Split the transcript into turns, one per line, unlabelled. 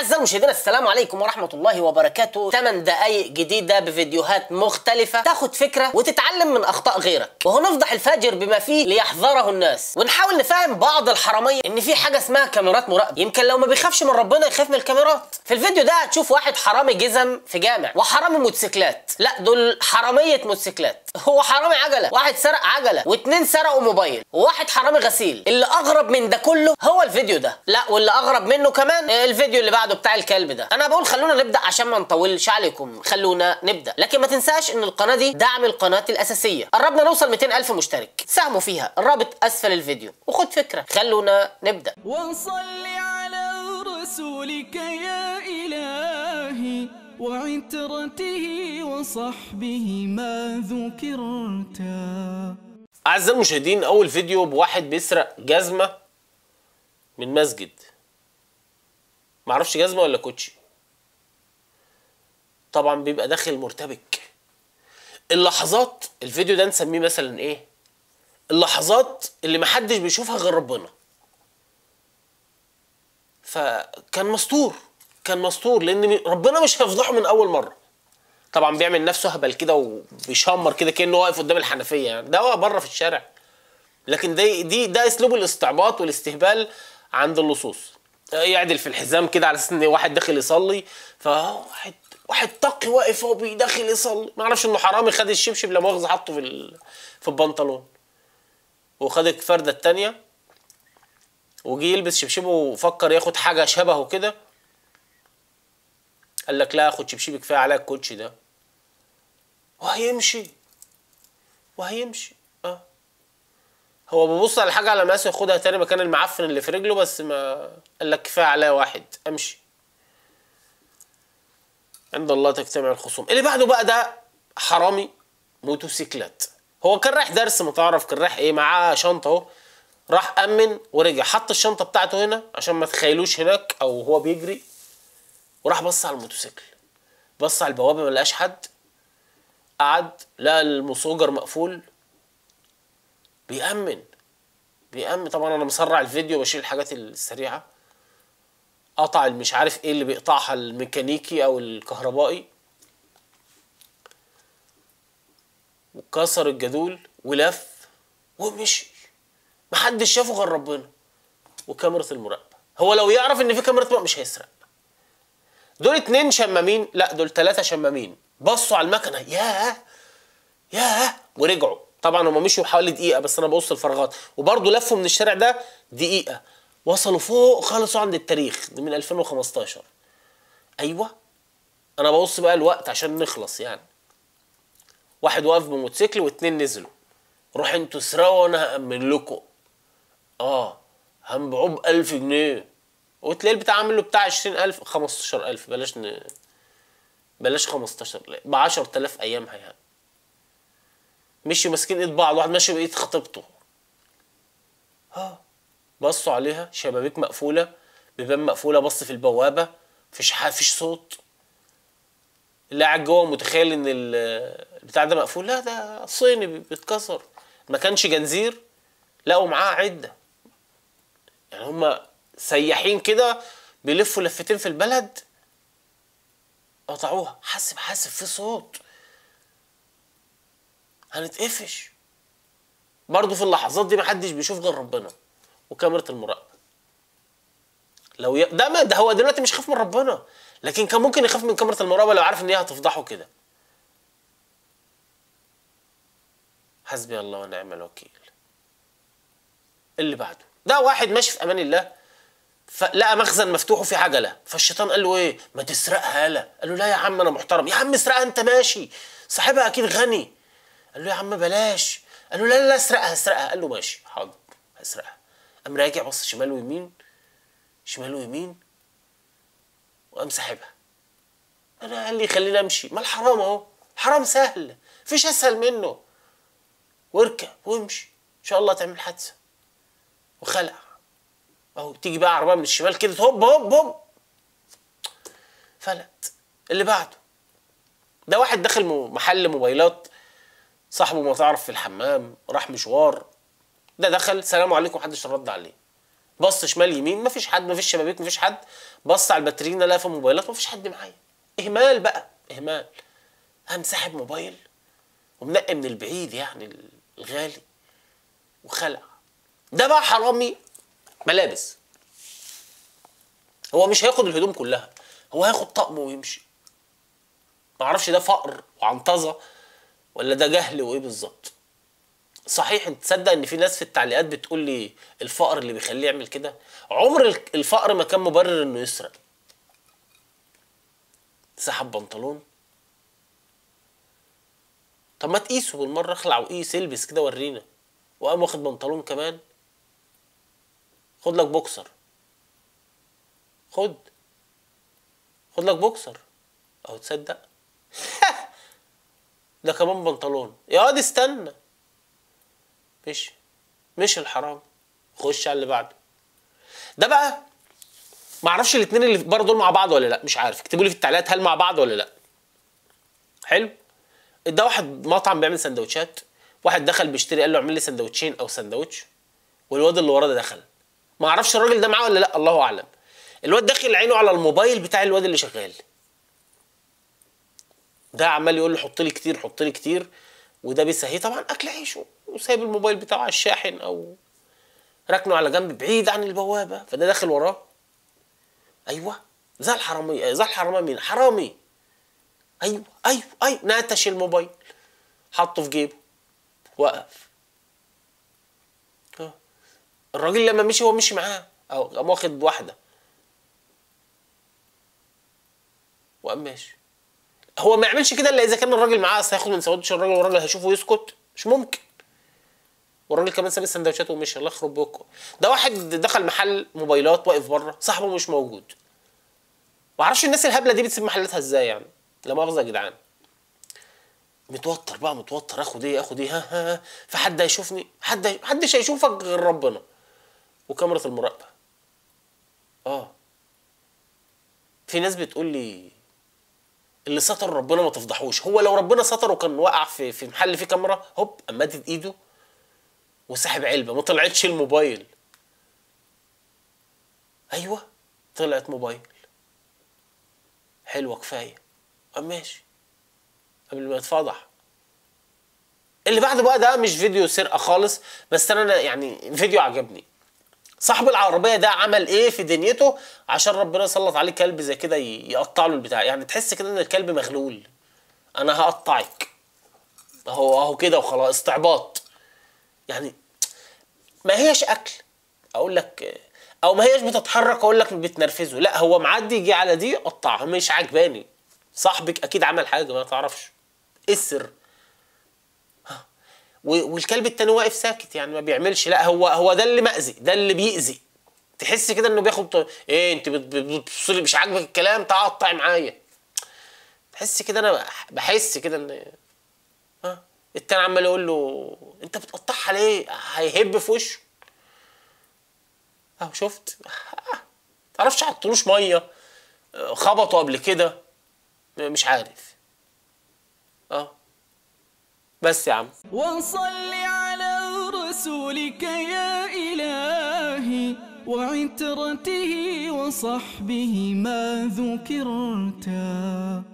أعزائي المشاهدين السلام عليكم ورحمة الله وبركاته 8 دقايق جديدة بفيديوهات مختلفة تاخد فكرة وتتعلم من أخطاء غيرك وهو نفضح الفاجر بما فيه ليحذره الناس ونحاول نفهم بعض الحرامية إن في حاجة اسمها كاميرات مراقبة يمكن لو ما بيخافش من ربنا يخاف من الكاميرات في الفيديو ده هتشوف واحد حرامي جزم في جامع وحرامي موتوسيكلات لا دول حرامية موتوسيكلات هو حرامي عجلة واحد سرق عجلة واتنين سرقوا موبايل وواحد حرامي غسيل اللي أغرب من ده كله هو الفيديو ده لا واللي أغرب منه كمان الفيديو اللي بعده بتاع الكلب ده انا بقول خلونا نبدا عشان ما نطولش عليكم خلونا نبدا لكن ما تنساش ان القناه دي دعم القناه الاساسيه قربنا نوصل 200 الف مشترك ساهموا فيها الرابط اسفل الفيديو وخد فكره خلونا نبدا
وصل على رسولك يا إلهي وعترته وصحبه ما ذكرتا
اعزائي المشاهدين اول فيديو بواحد بيسرق جزمه من مسجد معرفش جزمه ولا كوتشي طبعا بيبقى داخل مرتبك اللحظات الفيديو ده نسميه مثلا ايه اللحظات اللي محدش بيشوفها غير ربنا فكان مستور كان مستور لان ربنا مش هيفضحه من اول مره طبعا بيعمل نفسه هبل كده وبيشمر كده كانه واقف قدام الحنفيه يعني ده هو بره في الشارع لكن ده دي ده اسلوب الاستعباط والاستهبال عند اللصوص يعدل في الحزام كده على اساس ان واحد داخل يصلي فواحد واحد تقي واقف هو داخل يصلي ما اعرفش انه حرامي خد الشبشب لا مؤاخذه حطه في ال... في البنطلون وخد الفرده التانية وجي يلبس شبشبه وفكر ياخد حاجه شبهه كده قال لك لا خد شبشبي كفايه عليا الكوتشي ده وهيمشي وهيمشي اه هو بيبص على حاجه على مقاسه ياخدها تاني مكان المعفن اللي في رجله بس ما قال لك كفايه عليا واحد امشي عند الله تجتمع الخصوم اللي بعده بقى ده حرامي موتوسيكلات هو كان رايح درس متعرف كان رايح ايه معاه شنطه اهو راح امن ورجع حط الشنطه بتاعته هنا عشان ما تخيلوش هناك او هو بيجري وراح بص على الموتوسيكل بص على البوابه ما لقاش حد قعد لقى المسوجر مقفول بيأمن بيأمن طبعا انا مسرع الفيديو بشيل الحاجات السريعه قطع مش عارف ايه اللي بيقطعها الميكانيكي او الكهربائي وكسر الجدول ولف ومشي محدش شافه غير ربنا وكاميرا المراقبه هو لو يعرف ان في كاميرا مراقبه مش هيسرق دول اتنين شمامين لا دول تلاتة شمامين بصوا على المكنه ياه ياه ورجعوا طبعا هم مشوا حوالي دقيقه بس انا ببص الفراغات وبرضه لفوا من الشارع ده دقيقه وصلوا فوق خلصوا عند التاريخ ده من 2015 ايوه انا ببص بقى الوقت عشان نخلص يعني واحد واقف بموتوسيكل واتنين نزلوا روح انتوا اسرقوا وانا هامن لكم اه هنبيعوه ب 1000 جنيه وتلاقي البتاع عامل له بتاع 20000 15000 بلاش ن... بلاش 15 ب 10000 ايامها يعني مشوا ماسكين ايد بعض واحد ماشي بايد خطيبته اه بصوا عليها شبابيك مقفولة بيبان مقفولة بص في البوابة مفيش حاجة مفيش صوت اللي قاعد جوه متخيل ان البتاع ده مقفول لا ده صيني بيتكسر ما كانش جنزير لقوا معاه عدة يعني هما سياحين كده بيلفوا لفتين في البلد قطعوها حاسب حاسب في صوت هنتقفش برضه في اللحظات دي محدش بيشوف غير ربنا وكاميرا المراقبه لو ي... ده ما ده هو دلوقتي مش خاف من ربنا لكن كان ممكن يخاف من كاميرا المراقبه لو عارف ان هي هتفضحه كده حسبي الله ونعم الوكيل اللي بعده ده واحد ماشي في امان الله فلقى مخزن مفتوح وفيه عجله فالشيطان قال له ايه ما تسرقها يالا قال له لا يا عم انا محترم يا عم اسرقها انت ماشي صاحبها اكيد غني قال له يا عم بلاش قال له لا لا لا اسرقها اسرقها قال له ماشي حاضر هسرقها قام راجع بص شمال ويمين شمال ويمين وقام ساحبها انا قال لي خليني امشي ما الحرام اهو حرام سهل مفيش اسهل منه واركب وامشي ان شاء الله تعمل حادثه وخلع اهو تيجي بقى عربيه من الشمال كده هوب هوب هوب فلت اللي بعده ده واحد داخل محل موبايلات صاحبه ما تعرف في الحمام راح مشوار ده دخل سلام عليكم محدش رد عليه بص شمال يمين مفيش حد مفيش شبابيك مفيش حد بص على الباترينا لا في موبايلات مفيش حد معايا اهمال بقى اهمال قام ساحب موبايل ومنقي من البعيد يعني الغالي وخلع ده بقى حرامي ملابس هو مش هياخد الهدوم كلها هو هياخد طقمه ويمشي معرفش ده فقر وعنطزه ولا ده جهل وايه بالظبط صحيح انت تصدق ان في ناس في التعليقات بتقول لي الفقر اللي بيخليه يعمل كده عمر الك- الفقر ما كان مبرر انه يسرق سحب بنطلون طب ما تقيسه بالمره اخلع وقيس البس كده ورينا وقام واخد بنطلون كمان خد لك بوكسر خد خد لك بوكسر اهو تصدق ده كمان بنطلون يا واد استنى مش مش الحرام خش على اللي بعده ده بقى ما اعرفش الاثنين اللي بره دول مع بعض ولا لا مش عارف اكتبوا لي في التعليقات هل مع بعض ولا لا حلو ده واحد مطعم بيعمل سندوتشات واحد دخل بيشتري قال له اعمل لي سندوتشين او سندوتش والواد اللي وراه ده دخل ما اعرفش الراجل ده معاه ولا لا الله اعلم الواد داخل عينه على الموبايل بتاع الواد اللي شغال ده عمال يقول له حط لي كتير حط لي كتير وده بيسهيه طبعا اكل عيشه وسايب الموبايل بتاعه على الشاحن او ركنه على جنب بعيد عن البوابه فده داخل وراه ايوه زي الحرامي زي الحرامي مين حرامي ايوه ايوه ايوه نتش الموبايل حطه في جيبه وقف اه. الراجل لما مشي هو مشي معاه او قام واخد واحده وقام ماشي هو ما يعملش كده الا اذا كان الراجل معاه اصل هياخد من سندوتش الراجل والراجل هيشوفه يسكت مش ممكن والراجل كمان ساب السندوتشات ومشي الله يخرب بيكم ده واحد دخل محل موبايلات واقف بره صاحبه مش موجود معرفش الناس الهبله دي بتسيب محلاتها ازاي يعني لا مؤاخذه يا جدعان متوتر بقى متوتر اخد ايه اخد ايه ها ها ها في حد هيشوفني حد محدش هيشوفك غير ربنا وكاميرا المراقبه اه في ناس بتقول لي اللي ستر ربنا ما تفضحوش هو لو ربنا ستره كان وقع في في محل فيه كاميرا هوب قام مادد ايده وسحب علبه ما طلعتش الموبايل ايوه طلعت موبايل حلوه كفايه قام ماشي قبل ما يتفضح اللي بعده بقى ده مش فيديو سرقه خالص بس انا يعني فيديو عجبني صاحب العربيه ده عمل ايه في دنيته عشان ربنا يسلط عليه كلب زي كده ي- يقطع له البتاع يعني تحس كده ان الكلب مغلول انا هقطعك اهو اهو كده وخلاص استعباط يعني ما هيش اكل اقول لك او ما هيش بتتحرك اقول لك بتنرفزه لا هو معدي يجي على دي قطعها مش عجباني صاحبك اكيد عمل حاجه ما تعرفش ايه السر ها. و- والكلب التاني واقف ساكت يعني ما بيعملش لا هو هو ده اللي مأذي ده اللي بيأذي تحس كده انه بياخد ط- ايه انت بت- بت- بتبصلي مش عاجبك الكلام تعال قطعي معايا تحس كده انا بح- بحس كده ان ها التاني عمال يقول له انت بتقطعها ليه هيهب في وشه اهو شفت تعرفش حطلوش ميه خبطوا قبل كده مش عارف اه بس يا عم
وصل على رسولك يا إلهي وعترته وصحبه ما ذكرتا